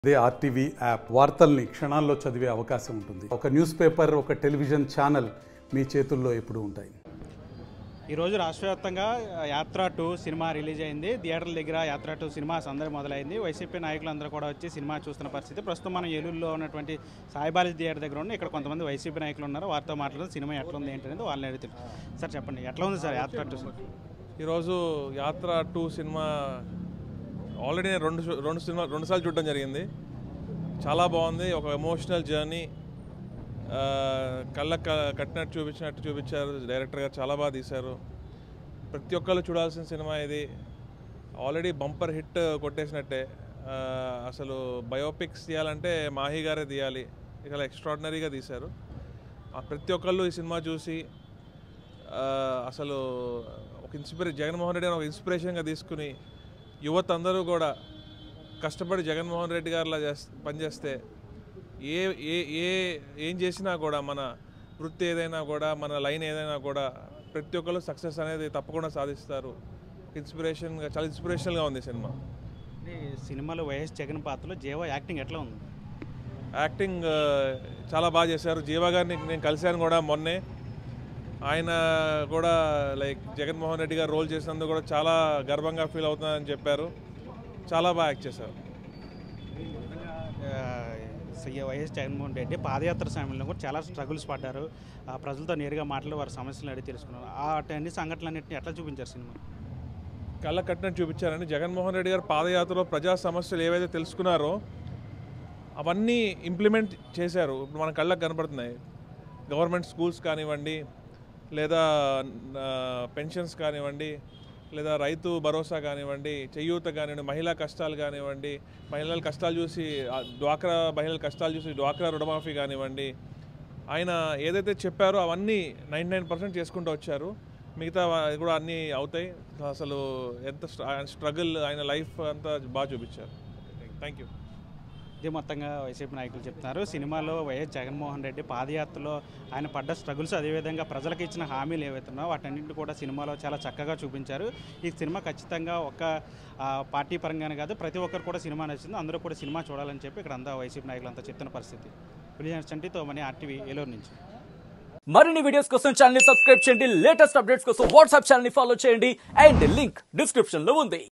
అదే RTV app వార్తల్ని క్షణాల్లో చదివే అవకాశం ఉంటుంది ఒక న్యూస్ పేపర్ ఒక టెలివిజన్ ఛానల్ మీ చేతుల్లో ఎప్పుడూ ఉంటాయి ఈరోజు రాష్ట్ర వ్యాప్తంగా యాత్ర టూ సినిమా రిలీజ్ అయింది థియేటర్ల దగ్గర యాత్ర టూ సినిమా సందడి మొదలైంది వైసీపీ నాయకులందరూ కూడా వచ్చి సినిమా చూస్తున్న పరిస్థితి ప్రస్తుతం మనం ఏలూరులో ఉన్నటువంటి సాయిబాలాజీ థియేటర్ దగ్గర ఉన్న ఇక్కడ కొంతమంది వైసీపీ నాయకులు ఉన్నారు వారితో మాట్లాడుతూ సినిమా ఎట్లా ఉంది ఏంటనేది వాళ్ళని అడుగుతారు సార్ చెప్పండి ఎట్లా ఉంది సార్ యాత్ర టూ ఈరోజు యాత్ర టూ సినిమా ఆల్రెడీ నేను రెండు షో- రెండు సినిమా రెండు సార్లు చూడడం జరిగింది చాలా బాగుంది ఒక ఎమోషనల్ జర్నీ కళ్ళ కట్టినట్టు చూపించినట్టు చూపించారు డైరెక్టర్ గారు చాలా బాగా తీశారు ప్రతి ఒక్కళ్ళు చూడాల్సిన సినిమా ఇది ఆల్రెడీ బంపర్ హిట్ కొట్టేసినట్టే ఆ, అసలు బయోపిక్స్ తీయాలంటే మాహి గారే తీయాలి ఇక ఎక్స్ట్రాడినరీగా తీశారు ఆ ప్రతి ఒక్కళ్ళు ఈ సినిమా చూసి ఆ, అసలు ఒక ఇన్స్పిరే జగన్మోహన్ రెడ్డి గారిని ఒక ఇన్స్పిరేషన్గా తీసుకుని యువత అందరూ కూడా కష్టపడి జగన్మోహన్ రెడ్డి గారిలా చేస్ పనిచేస్తే ఏ ఏ ఏ ఏం చేసినా కూడా మన వృత్తి ఏదైనా కూడా మన లైన్ ఏదైనా కూడా ప్రతి ఒక్కరు సక్సెస్ అనేది తప్పకుండా సాధిస్తారు ఇన్స్పిరేషన్గా చాలా ఇన్స్పిరేషనల్గా ఉంది సినిమా ఈ సినిమాలో వైఎస్ జగన్ పాత్రలో జీవ యాక్టింగ్ ఎట్లా ఉంది యాక్టింగ్ ఆ, చాలా బాగా చేశారు జీవా గారిని నేను కలిశాను కూడా మొన్నే ఆయన కూడా లైక్ జగన్మోహన్ రెడ్డి గారు రోల్ చేసినందుకు కూడా చాలా గర్వంగా ఫీల్ అవుతున్నారని చెప్పారు చాలా బాగా యాక్ట్ చేశారు ఆ, సీఎం వైఎస్ జగన్మోహన్ రెడ్డి పాదయాత్ర సమయంలో కూడా చాలా స్ట్రగుల్స్ పడ్డారు ఆ ప్రజలతో నేరుగా మాట్లాడి వారి సమస్యలను అడిగి తెలుసుకున్నారు ఆ అన్ని సంఘటనలన్నింటినీ ఎట్లా చూపించారు సినిమా కళ్ళ కట్టినట్టు చూపించారని జగన్మోహన్ రెడ్డి గారు పాదయాత్రలో ప్రజా సమస్యలు ఏవైతే తెలుసుకున్నారో అవన్నీ ఇంప్లిమెంట్ చేశారు ఇప్పుడు మన కళ్ళకు కనపడుతున్నాయి గవర్నమెంట్ స్కూల్స్ కానివ్వండి లేదా పెన్షన్స్ కానివ్వండి లేదా రైతు భరోసా కానివ్వండి చేయూత కానివ్వండి మహిళా కష్టాలు కానివ్వండి మహిళల కష్టాలు చూసి ఆ, డ్వాక్రా మహిళల కష్టాలు చూసి డ్వాక్రా రుణమాఫీ కానివ్వండి ఆయన ఏదైతే చెప్పారో అవన్నీ నైంటీ నైన్ పర్సెంట్ చేసుకుంటూ వచ్చారు మిగతా వా- కూడా అన్నీ అవుతాయి అసలు ఎంత స్ట్ర- ఆయన స్ట్రగుల్ ఆయన లైఫ్ అంతా బాగా చూపించారు థ్యాంక్ యూ ఇది మొత్తంగా వైసీపీ నాయకులు చెప్తున్నారు సినిమాలో వైఎస్ జగన్మోహన్ రెడ్డి పాదయాత్రలో ఆయన పడ్డ స్ట్రగుల్స్ అదేవిధంగా ప్రజలకు ఇచ్చిన హామీలు ఏవైతే ఉన్నాయో వాటన్నింటిని కూడా సినిమాలో చాలా చక్కగా చూపించారు ఈ సినిమా ఖచ్చితంగా ఒక ఆ, పార్టీ పరంగానే కాదు ప్రతి ఒక్కరు కూడా సినిమా నచ్చింది అందరూ కూడా సినిమా చూడాలని చెప్పి ఇక్కడ అంతా వైసీపీ నాయకులు అంతా చెప్తున్న పరిస్థితి విలియన్స్ చంటితో మనీ ఆర్టీవీ ఏలూరు నుంచి మరిన్ని వీడియోస్ కోసం ఛానల్ ని సబ్స్క్రైబ్ చేయండి లేటెస్ట్ అప్డేట్స్ కోసం వాట్సాప్ ఛానల్ ని ఫాలో చేయండి అండ్ లింక్ డిస్క్రిప్షన్ లో ఉంది